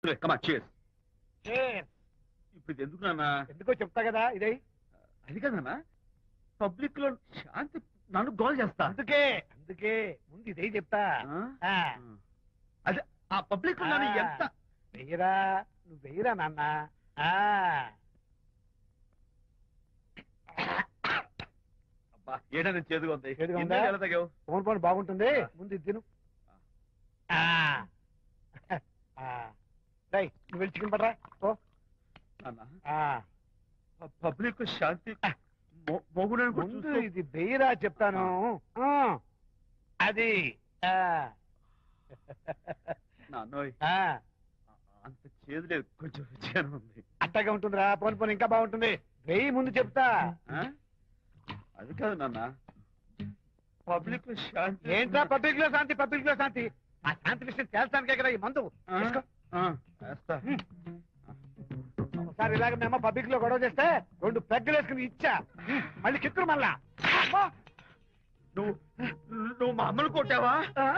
కమా చేస్ ఇప్పుడు ఇది ఎందుకు నాన్న ఎందుకో చెప్తా కదా ఇదే అది కదన్నా పబ్లిక్ లో శాంతి నన్ను గోల్ చేస్తా అందుకే అందుకే ముందు ఇదే చెప్తా ఆ? ఆ, అదే ఆ పబ్లిక్ లో నన్ను ఆ. ఎంత వెయ్యరా నువ్వు వెయ్యరా నాన్న ఆ, అబ్బా, ఏంటని చేదుగా ఉంది చేదుగా ఉందా? ఇన్నేళ్ళు ఎలా తాగావు? ఫోన్ ఫోన్ బాగుంటుంది ముందు ఇది తిను ఆ, ఆ. రేయ్, నువ్వు వెళ్ళి చికెన్ పడరా ఓ నాన్న ఆ, ఆ పబ్లిక్ శాంతి మొ- మొగుడని కూడా ముందు చూస్తూ- ఇది వెయ్యరా చెప్తాను ఆ, అది ఆ, నాన్నోయ్ ఆ, అంత చేదు లేదు కొంచెం రుచిగానే ఉంది అట్టగా ఉంటుందిరా పోను పోను ఇంకా బాగుంటుంది వెయ్యి ముందు చెప్తా ఆ? అది కాదు నాన్న పబ్లిక్ లో శాంతి ఏంట్రా పబ్లిక్ లో శాంతి పబ్లిక్ లో శాంతి ఆ శాంతి విషయం తేల్చడానికే కదా ఈ మందు ఆ? తీసుకో. ఆ, వేస్తా. ఒకసారి ఇలాగ మేము పబ్లిక్ లో గొడవ చేస్తే రెండు పెగ్గలు వేసుకుని ఇచ్చా మళ్ళీ కిక్కురు మళ్ళా అమ్మా! నువ్వు నువ్వు మా అమ్మను కొట్టావా ఆ?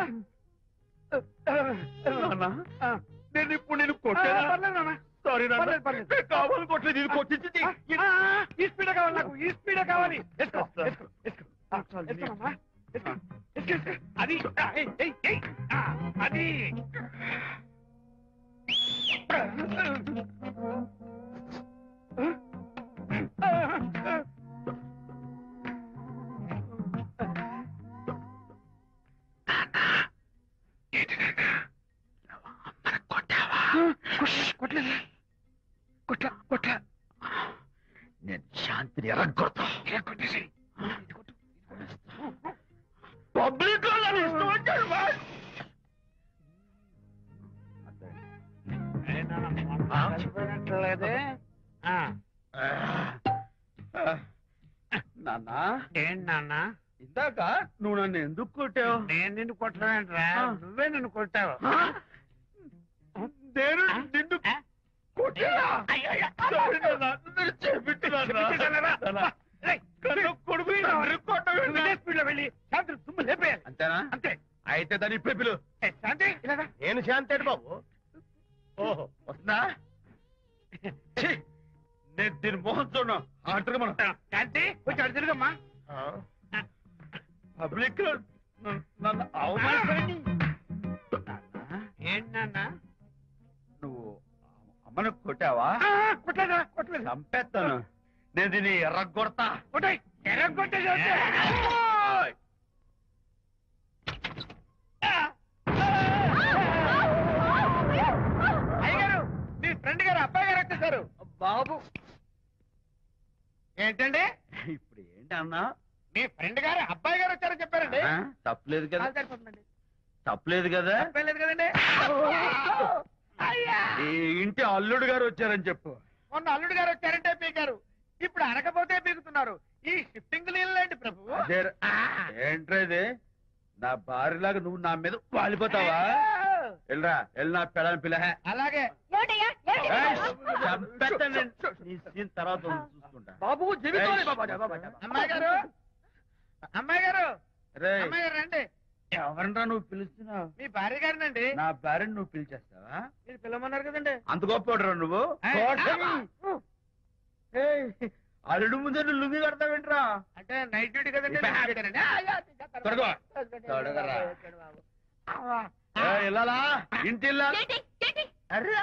నాన్న ఆ. నేను ఇప్పుడు నేను ఆ, కొట్టానా పర్లేదు నాన్న. సారీ నాన్న పర్లేదు, పర్లేదు. నేను కావాలని కొట్టలేదు ఇది కొట్టించింది ఆ, ఆ, ఈ స్పీడ్ కావాలి నాకు ఈ స్పీడ్ కావాలి వేసుకో, వస్తా. వేసుకో, వేసుకో. ఆ, వేసుకోమ్మా. వేసుకో, వేసుకో, వేసుకో. అది ఆ, ఏయ్, ఏయ్, ఏయ్. ఆ, అది కొట్టలేదు కొట్ల కొట్ల నేను శాంతిని ఎరగొడతా కొట్టేసి పబ్లిక్ లో నన్ను ఇష్టం వచ్చాడు వాడు. చనిపోయినట్లేదే ఆ, నాన్న ఏంటి నాన్న ఇందాక నువ్వు నన్ను ఎందుకు కొట్టావు నేను నిన్ను కొట్టలేంట్రా ఆ. నువ్వే నిన్ను కొట్టావు నేను నిన్ను ఆ? కొట్టానా? Sorry నాన్న, నేను చేపిట్టున్నాను రా. చేపిట్టున్నారా? నాన్న, కన్ను కొడుకు తండ్రి కొట్టవేంటి? ఇదే స్పీడ్ లో వెళ్ళి శాంతి తుమ్ము లేపేయాలి అంతేనా అంతే అయితే దాని ఇప్పుడే పిలు ఏ, శాంతి ఇలా రా. నేను శాంతి బాబు ఓహో వస్తుందా ఛీ, నేను దీని మోహన్ చూడను ఆర్డర్ మనం శాంతి కొంచెం అటు తిరుగమ్మా పబ్లిక్ లో నన్ను- నన్ను అవమానిస్తారని ఏంటి నాన్న నువ్వు అమ్మను కొట్టావా ఆ, కొట్టలేదా కొట్టలేదు చంపేస్తాను నేను దీన్ని ఎర్రగొడతా కొట్టాయి ఎర్ర కొట్టేసి వస్తే. ఓయ్! అయ్యగారు మీ ఫ్రెండ్ గారు అబ్బాయి గారు వచ్చేసారు బాబు ఏంటండి ఇప్పుడు ఏంటి అన్నా మీ ఫ్రెండ్ గారు అబ్బాయి గారు వచ్చారని చెప్పారండి ఆ, తప్పలేదు కదా కాలు సరిపోతుందండి. తప్పలేదు కదా తప్పేలేదు కదండి అయ్యా ఈ ఇంటి అల్లుడు గారు వచ్చారని చెప్పు మొన్న అల్లుడు గారు వచ్చారంటే పీకారు ఇప్పుడు అనకపోతే పీకుతున్నారు ఈ షిఫ్టింగ్ లేండి ప్రభు అదే ర- ఏంట్రా ఇది నా భార్యలాగా నువ్వు నా మీద వాలిపోతావా వెళ్ళరా వెళ్ళి నా పెళ్ళని పిల్ల అలాగే ఏమిటయ్యా? ఏమిటి? నీ సీన్ తర్వాత చూసుకుంటా బాబు జీవితంలో అమ్మాయి గారు అమ్మాయి గారు రేయ్, అమ్మాయి గారు రండి ఎవరినరా నువ్వు పిలుస్తున్నావు మీ భార్య గారినండి నా భార్యను నువ్వు పిలిచేస్తావా మీరు పిల్లమన్నారు కదండి అంత గొప్ప నువ్వు ఏయ్, కోటమి. ఏయ్, అల్లుడు ముందే నువ్వు లుంగి కడతావేంట్రా అంటే నైట్ డ్యూటీ కదండి ఇప్పుడు night duty కదండి. ఆ, యా, తొడగో. తొడగరా. ఏయ్, ఇల్లాలా ఇంటి ఇల్లాలా? ఏంటి? ఏంటి? అర్రా.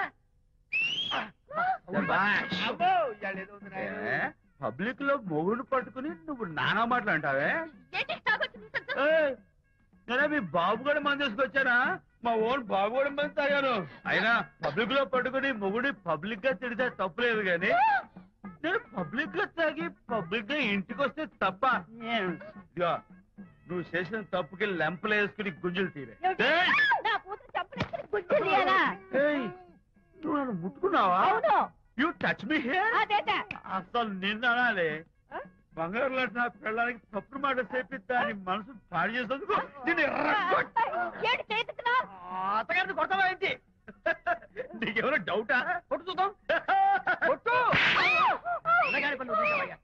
శభాష్. అబ్బో, ఇవాళ ఏదో ఉంది నాయన. ఏ, పబ్లిక్ లో మొగుడు పట్టుకుని నువ్వు నానా మాటలు అంటావే ఏంటి? తాగొచ్చింది సంతోషం. ఏయ్, నేనే మీ బాబు కూడా మంది తీసుకొచ్చానా మా ఓన్ బాబు కూడా మంది తాగాను అయినా పబ్లిక్ లో పట్టుకుని మొగుడి పబ్లిక్ గా తిడితే తప్పులేదు గాని నేను పబ్లిక్ గా తాగి పబ్లిక్ గా ఇంటికి వస్తే తప్ప ఇదిగో నువ్వు చేసిన తప్పుకి లెంపలు వేసుకుని గుంజులు తీరే ఏమిటి? ఏయ్, నా కూతురు చంపలేసుకుని గుడ్డు తీయాలా? ఏయ్, నువ్వు నన్ను ముట్టుకున్నావా అవును యూ టచ్ మీ హియర్ అదేట అసలు నిన్ను అనాలి బంగారు లాంటి నా పిల్లలకి తప్పుడు మాట చేపిద్దా అని మనసు పాడు చేసేందుకు నేను ఎర్రగొట్ట- ఏంటి చేతుకున్నావు అత్తగారిని కొడతావా ఏంటి నీకేమైనా డౌటా కొట్టు చూద్దాం కొట్టు అన్నగారి పనులు చూసావయ్యా.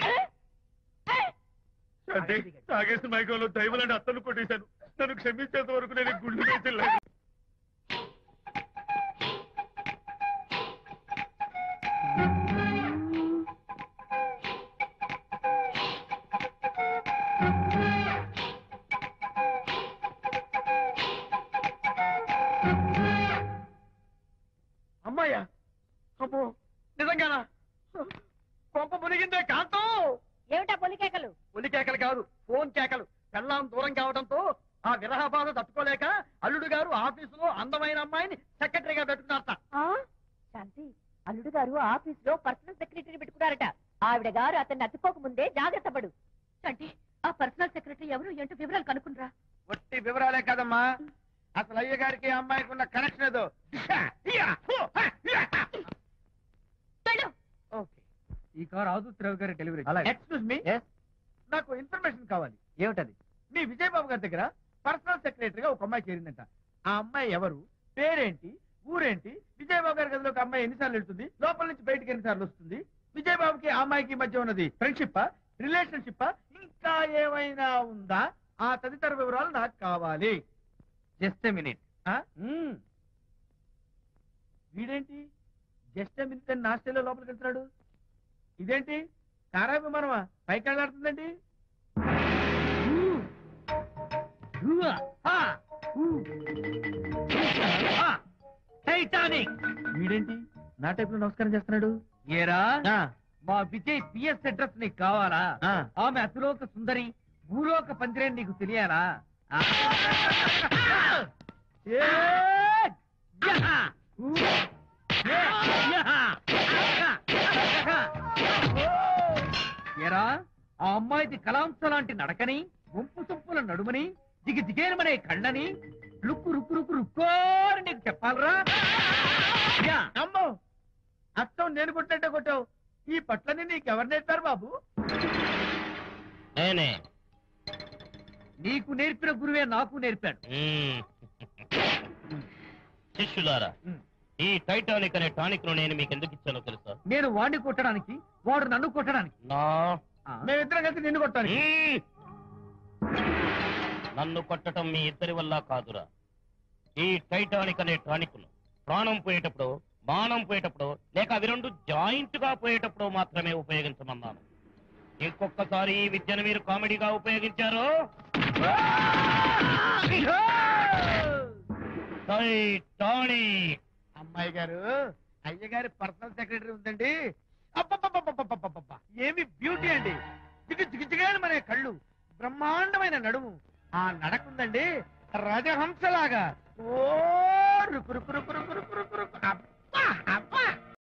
అంటే తాగేసిన మైకంలో దైవలాంటి అత్తను కొట్టేశాను నన్ను క్షమించేంత వరకు నేను ఈ గుళ్ళు వేసి అమ్మాయ్యా అమ్మో నిజంగానా కొంప మునిగిందే కాంతం ఏమిటా పొలికేకలు ఒలి కేకలు కాదు ఫోన్ కేకలు పెళ్ళాం దూరం కావడంతో ఆ విరహ బాధ తట్టుకోలేక అల్లుడు గారు ఆఫీసులో అందమైన అమ్మాయిని సెక్రటరీగా పెట్టుకున్నారట ఆ? శాంతి అల్లుడు గారు ఆఫీస్ లో పర్సనల్ సెక్రటరీ పెట్టుకున్నారట ఆవిడ గారు అతన్ని అతుక్కోక ముందే జాగ్రత్త పడు శాంతి ఆ పర్సనల్ సెక్రటరీ ఎవరు ఏంటో వివరాలు కనుక్కుండ్రా ఒట్టి వివరాలే కదమ్మా అసలు అయ్య గారికి ఆ అమ్మాయికి ఉన్న కనెక్షన్ ఏదో వెళ్ళు ఓకే ఈ కార్ ఆదుత్రావు గారి డెలివరీ ఎక్స్క్యూజ్ మీ నాకు ఇన్ఫర్మేషన్ కావాలి ఏమిటది మీ విజయబాబు గారి దగ్గర పర్సనల్ సెక్రటరీగా ఒక అమ్మాయి చేరిందంట ఆ అమ్మాయి ఎవరు పేరేంటి ఊరేంటి విజయబాబు గారి గదిలోకి అమ్మాయి ఎన్నిసార్లు వెళ్తుంది లోపల నుంచి బయటికి ఎన్నిసార్లు వస్తుంది విజయబాబుకి ఆ అమ్మాయికి మధ్య ఉన్నది ఫ్రెండ్షిప్ రిలేషన్షిప్ ఇంకా ఏమైనా ఉందా ఆ తదితర వివరాలు నాకు కావాలి జస్ట్ మినిట్ ఆ? వీడేంటి జస్ట్ మినిట్ అని నాస్టేలో లోపలికి వెళ్తున్నాడు ఇదేంటి కారా విమానమా పైకి వెళ్ళాడుతుందండి టైటానిక్ వీడేంటి నా టైప్ లో నమస్కారం చేస్తున్నాడు ఏరా ఆ, మా విజయ్ పిఎస్ అడ్రస్ నీకు కావాలా ఆ. ఆమె అతిలోక సుందరి భూలోక పందిరేని నీకు తెలియాలా ఆ. ఏ! యహా! ఊ! ఏ! యహా! యహా! ఏరా ఆ అమ్మాయిది కలాంస లాంటి నడకని వంపు సొంపుల నడుమని దిగి దిగేనమనే కళ్ళని రుక్కు రుక్కు రుక్కు రుక్కోని నీకు చెప్పాలరా యా! అమ్మో అత్తం నేను కొట్టినట్టే కొట్టావు ఈ పట్లని నీకెవరు నేర్పారు బాబు నేనే నీకు నేర్పిన గురువే నాకు నేర్పాడు మ్మ్. శిష్యులారా మ్మ్. ఈ టైటానిక్ అనే టానిక్ ను నేను మీకు ఎందుకు ఇచ్చానో తెలుసా నేను వాడిని కొట్టడానికి వాడు నన్ను కొట్టడానికి నా ఆ? మేమిద్దరం కలిసి నిన్ను కొట్టాలి మ్మ్. నన్ను కొట్టడం మీ ఇద్దరి వల్ల కాదురా ఈ టైటానిక్ అనే టానిక్ ను ప్రాణం పోయేటప్పుడు బాణం పోయేటప్పుడు లేక అవి రెండు జాయింట్ గా పోయేటప్పుడు మాత్రమే ఉపయోగించమన్నాను ఇంకొకసారి ఈ విద్యను మీరు కామెడీగా ఉపయోగించారు టైటానిక్ అమ్మాయి గారు అయ్య గారి పర్సనల్ సెక్రటరీ ఉందండి అబ్బబ్బబ్బబ్బబ్బబ్బబ్బ. ఏమి బ్యూటీ అండి జిగు జిగు జిగాని మన కళ్ళు బ్రహ్మాండమైన నడుము ఆ నడకుందండి రాజహంసలాగా ఓ రుకు రుకు రుకు రుకు రుకు రుకు రుకు. అబ్బా